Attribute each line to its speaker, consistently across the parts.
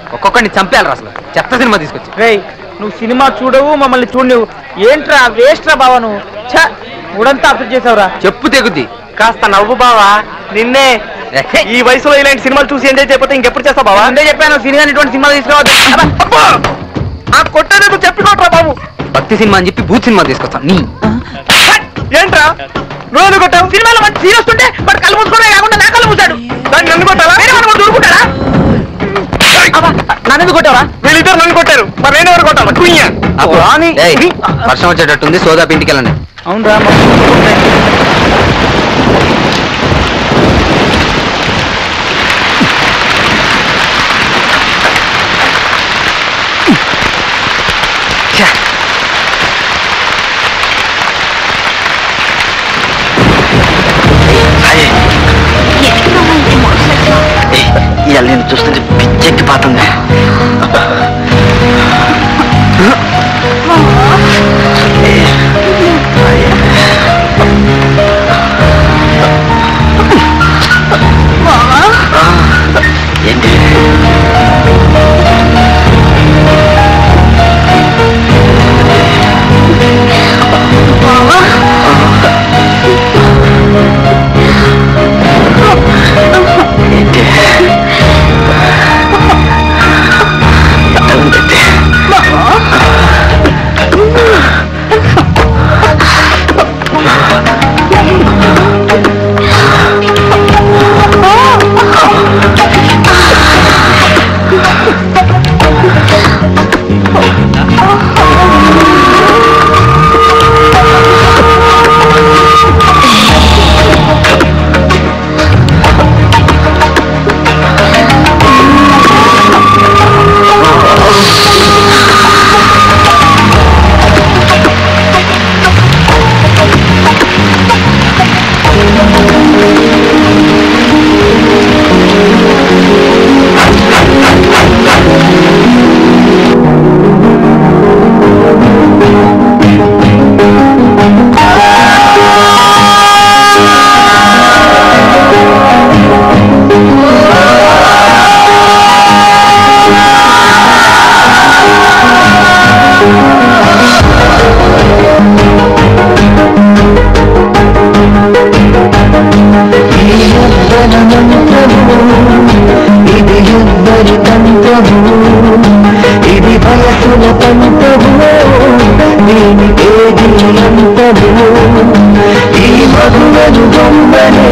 Speaker 1: ఒక్కొక్కడిని చంపేయాలి అసలు చెత్త సినిమా తీసుకొచ్చి
Speaker 2: రేయ్ నువ్వు సినిమా చూడవు మమ్మల్ని చూడవు ఏంట్రా వేస్ట్ రా బావా నువ్వు ఛ మూడంతా అప్సెట్ చేసావురా
Speaker 1: చెప్పు తెగుద్ది
Speaker 2: కాస్త నవ్వు బావా నిన్నే ఈ వయసులో ఇలాంటి సినిమాలు చూసి ఎంజాయ్ చేయకపోతే ఇంకెప్పుడు చేస్తావు బావా ముందే చెప్పాను సినిమా ఇటువంటి సినిమాలు తీసుకోవద్దు అబ్బా! ఆ కొట్టేందుకు చెప్పుకోట్రా బాబు
Speaker 1: భక్తి సినిమా అని చెప్పి బూత్ సినిమా తీసుకొస్తాను నీ
Speaker 2: ఏంట్రా నువ్వు కొట్టావు సినిమాలో మంచి సీన్ వస్తుంటే వాడు కళ్ళు మూసుకోవడం కాకుండా నా కళ్ళు మూసాడు దాన్ని నన్ను కొట్టావా వేరే వాడు దూరుకుంటాడా నన్ను కొట్టావా వీళ్ళిద్దరు నన్ను కొట్టారు మరి నేను ఎవరు కొట్టావా కుయ్యా
Speaker 1: అప్పుడు, ఏయ్, వర్షం వచ్చేటట్టుంది సోదాపు ఇంటికి వెళ్ళండి
Speaker 2: అవునరా
Speaker 3: ఇవాళ నేను చూస్తుంటే పిచ్చెక్కిపోతుంది ఏంటి ఏంటి ఇది ఎవ్వరి తంత్రము ఇది వయసుల తంత్రము నేను ఏది అంతము ఈ మధురను గొమ్మనే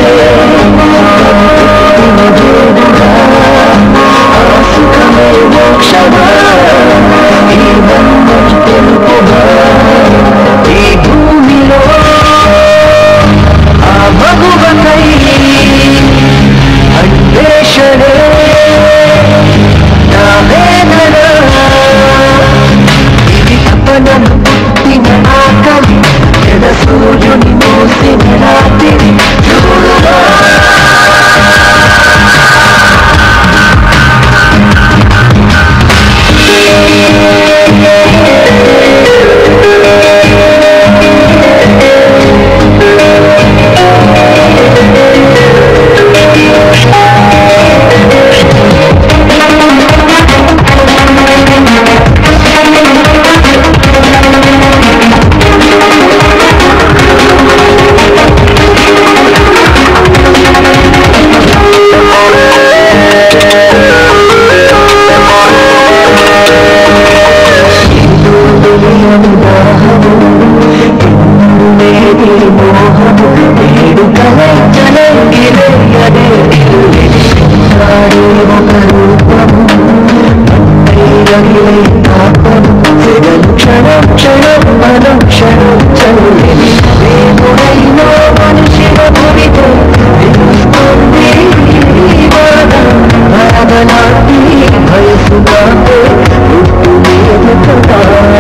Speaker 3: సుఖమే మోక్షమా ఈ బంధం తెలుపుగా ఈ భూమిలో ఆ మగువకై అన్వేషణే నా వేదన ఇది తపనం పుట్టిన ఆకలి ఎద సూర్యుని మోసిన రాత్రి చూడుగా క్షణం క్షణం మనం క్షణం చల్లని దేవుడైనా మనిషిన భూమితో తెలుస్తుంది ఈ బాధ మరదలాంటి వయసు నాటే పుట్టులేదు కదా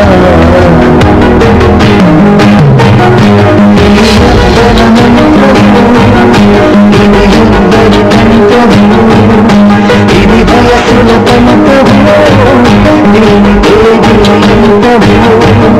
Speaker 3: ఇది వయసుల పంతము నేను ఏది అంతము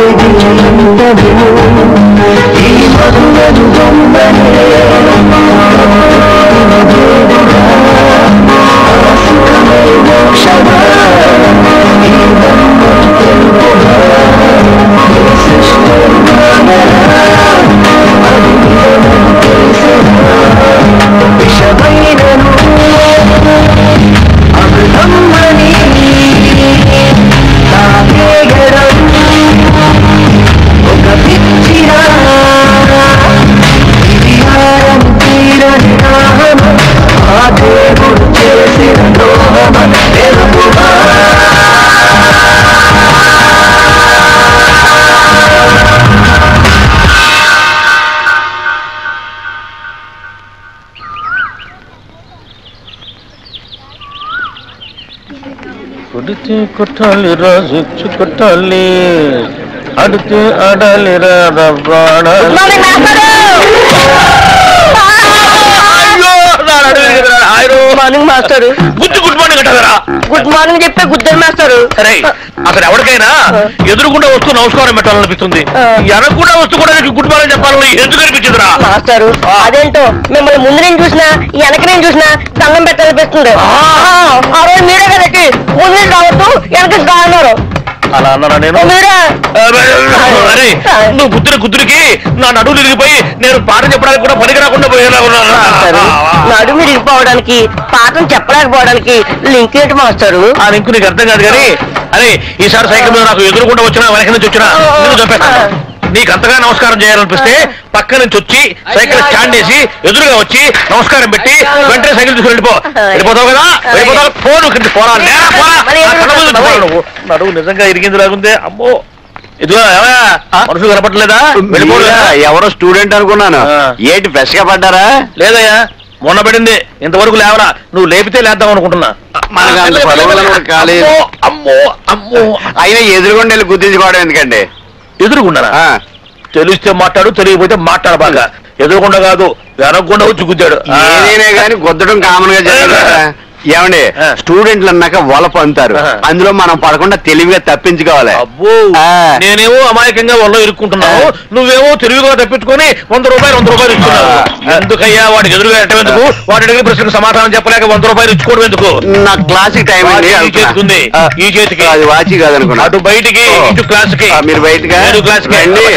Speaker 3: ఏది ఎంతమో ఈ మధురను బొమ్మనే దేవుడా ఆ సుఖమే మోక్షమా ఈ బొమ్మను తెలుపుమా ఈ సృష్టి అది నిజమని తెలిసినా విషమైనను అమృతమ్మని తాగేయడం ఒక పిచ్చిరా ఇది ఆరం తీరని నామం ఆ దేవుడు చేసిన లోహమ తెలుపుమా
Speaker 4: కొడితే కొట్టాలి రాజు కొట్టాలి అడితే ఆడాలి
Speaker 2: morning master
Speaker 4: good good morning అంటారా
Speaker 2: గుడ్ మార్నింగ్ చెప్పే గుద్దరు మాస్టర్
Speaker 4: సరే అసలు ఎవరికైనా ఎదురుకుండా వస్తూ నమస్కారం పెట్టాలనిపిస్తుంది ఎనకుండా వస్తూ కూడా నీకు గుడ్ మార్నింగ్ చెప్పాలని ఎందుకు అనిపించదురా
Speaker 2: మాస్టారు అదేంటో మిమ్మల్ని ముందు నేను చూసినా వెనక నేను చూసినా దండం పెట్టాలనిపిస్తుంది ఆ రోజు మీరే కదండి ముందు నుంచి రావద్దు వెనక నుంచి రా అన్నారు
Speaker 4: అలా అన్నారా నేను
Speaker 2: మీరే
Speaker 4: అరే నువ్వు గుద్దురు గుద్దురికి నా నడువు తిరిగిపోయి నేను పాట చెప్పడానికి కూడా పనికి రాకుండా పోయేలా
Speaker 2: మాస్టారు
Speaker 4: ఉన్నా
Speaker 2: నడుము విరిగిపోవడానికి పాఠం చెప్పలేకపోవడానికి లింక్ ఏంటి మాస్టారు
Speaker 4: ఆ లింకు నీకు అర్థం కాదు కానీ అరే ఈసారి సైకిల్ మీద నాకు ఎదురుకుండా వచ్చినా వెనక నుంచి వచ్చినా నిన్ను చంపేస్తాను నీకు అంతగా నమస్కారం చేయాలనిపిస్తే పక్క నుంచి వచ్చి సైకిల్ స్టాండ్ వేసి ఎదురుగా వచ్చి నమస్కారం పెట్టి వెంటనే సైకిల్ తీసుకుని వెళ్ళిపో వెళ్ళిపోతావు కదా వెళ్ళిపోతావు ఫోన్ ఇక్కడికి పోరా నేరా పోరా నా కళ్ళ ముందు నుంచి పోరా నువ్వు నడువు నిజంగా ఇరిగింది లాగుందే అమ్మో ఇదిగో ఏమయ్య, మనుషులు కనపడలేదా వెళ్ళిపోలేదా
Speaker 1: ఎవరో స్టూడెంట్ అనుకున్నాను
Speaker 4: ఆ.
Speaker 1: ఏంటి ఫ్రెష్ గా పడ్డారా
Speaker 4: లేదయ్యా మొన్న పడింది ఇంతవరకు లేవరా నువ్వు లేపితే లేద్దాం అనుకుంటున్నా
Speaker 1: మనకు అంత పొడవులను కూడా కాలేదు.
Speaker 4: అమ్మో అమ్మో అమ్మో
Speaker 1: అయినా ఎదురుగుండా వెళ్ళి గుర్తించుకోవడం ఎందుకండి
Speaker 4: ఎదురుకున్నారా
Speaker 1: ఆ,
Speaker 4: తెలిస్తే మాట్లాడు తెలియకపోతే మాట్లాడ బాగా ఎదురుకుండా కాదు వెనకుండా వచ్చి గుద్దాడు ఆ.
Speaker 1: ఏదైనా కానీ గుద్దడం కామన్ గా జరిగింది కదా. ఏమండి
Speaker 4: ఆ.
Speaker 1: స్టూడెంట్లు అన్నాక వలప అంటారు
Speaker 4: ఆ.
Speaker 1: అందులో మనం పడకుండా తెలివిగా తప్పించుకోవాలి
Speaker 4: అబ్బో
Speaker 1: ఆ.
Speaker 4: నేనేమో అమాయకంగా ఒళ్ళో ఇరుక్కుంటున్నావు నువ్వేమో తెలివిగా తప్పించుకొని వంద రూపాయలు వంద రూపాయలు ఇస్తున్నావు
Speaker 1: ఆ.
Speaker 4: ఎందుకయ్యా వాడికి ఎదురుగా ఎట్టం ఎందుకు వాడి అడిగిన ప్రశ్నకు సమాధానం చెప్పలేక వంద రూపాయలు ఇచ్చుకోవడం ఎందుకు
Speaker 1: నా క్లాసిక్ టైం అండి
Speaker 4: వాచి ఈ చేతికి ఉంది.
Speaker 1: ఆ,
Speaker 4: ఈ చేతికి.
Speaker 1: అది వాచి కాదనుకున్నా
Speaker 4: అటు బయటికి
Speaker 1: ఓ.
Speaker 4: ఇటు క్లాస్ కి
Speaker 1: ఆ, మీరు బయటగా
Speaker 4: నేను క్లాస్ కి
Speaker 1: రండి.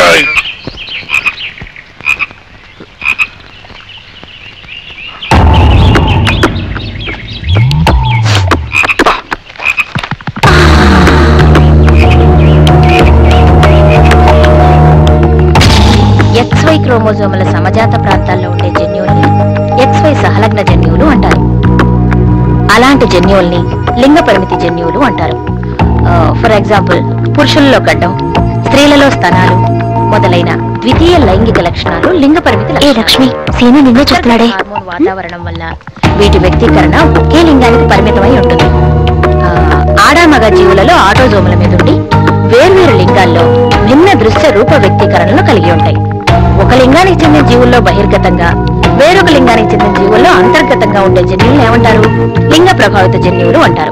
Speaker 5: ఎక్స్వై క్రోమోజోముల సమజాత ప్రాంతాల్లో ఉండే జన్యువుల్ని ఎక్స్వై సహలగ్న జన్యువులు అంటారు అలాంటి జన్యువుల్ని లింగ పరిమితి జన్యువులు అంటారు ఫర్ ఎగ్జాంపుల్ పురుషుల్లో గడ్డం స్త్రీలలో స్తనాలు మొదలైన ద్వితీయ లైంగిక లక్షణాలు లింగ పరిమితి
Speaker 6: ఏ లక్ష్మి సీను నిన్నే చెప్తున్నాడే
Speaker 5: హార్మోన్ వాతావరణం వల్ల వీటి వ్యక్తీకరణ ఒకే లింగానికి పరిమితమై ఉంటుంది ఆ, ఆడ మగ జీవులలో ఆటోజోముల మీద ఉండి వేర్వేరు లింగాల్లో భిన్న దృశ్య రూప వ్యక్తీకరణలు కలిగి ఉంటాయి ఒక లింగానికి చెందిన జీవుల్లో బహిర్గతంగా వేరొక లింగానికి చెందిన జీవుల్లో అంతర్గతంగా ఉండే జన్యువులు ఏమంటారు లింగ ప్రభావిత జన్యువులు అంటారు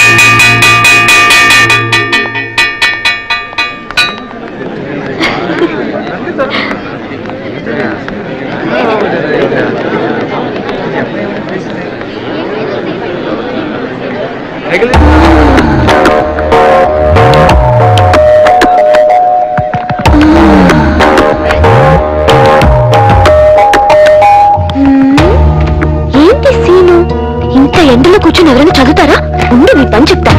Speaker 6: ఏంటి సీను ఇంత ఎండలో కూర్చొని ఎవరైనా చదువుతారా ఉండి మీ పని చెప్తా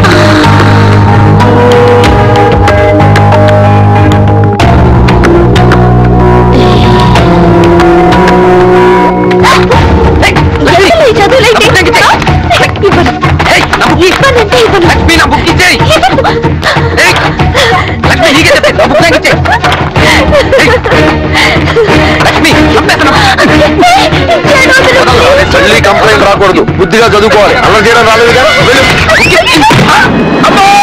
Speaker 6: ఎవరిలో ఈ చదువులేంటి? ఇవ్వను. ఇవ్వనంటే ఇవ్వను.
Speaker 1: లక్ష్మి నా బుక్ ఇచ్చేయ్
Speaker 6: ఇవ్వను.
Speaker 1: ఏయ్, లక్ష్మి నీకే చెప్పేది నా బుక్ నాకు ఇచ్చేయ్ ఏయ్, లక్ష్మి చంపేస్తున్నా. తల్లి కంప్లైంట్ రాకూడదు బుద్ధిగా చదువుకోవాలి అలా చేయడం రాలేదు కదా వెళ్ళు. బుక్ ఇచ్చేయ్. అమ్మో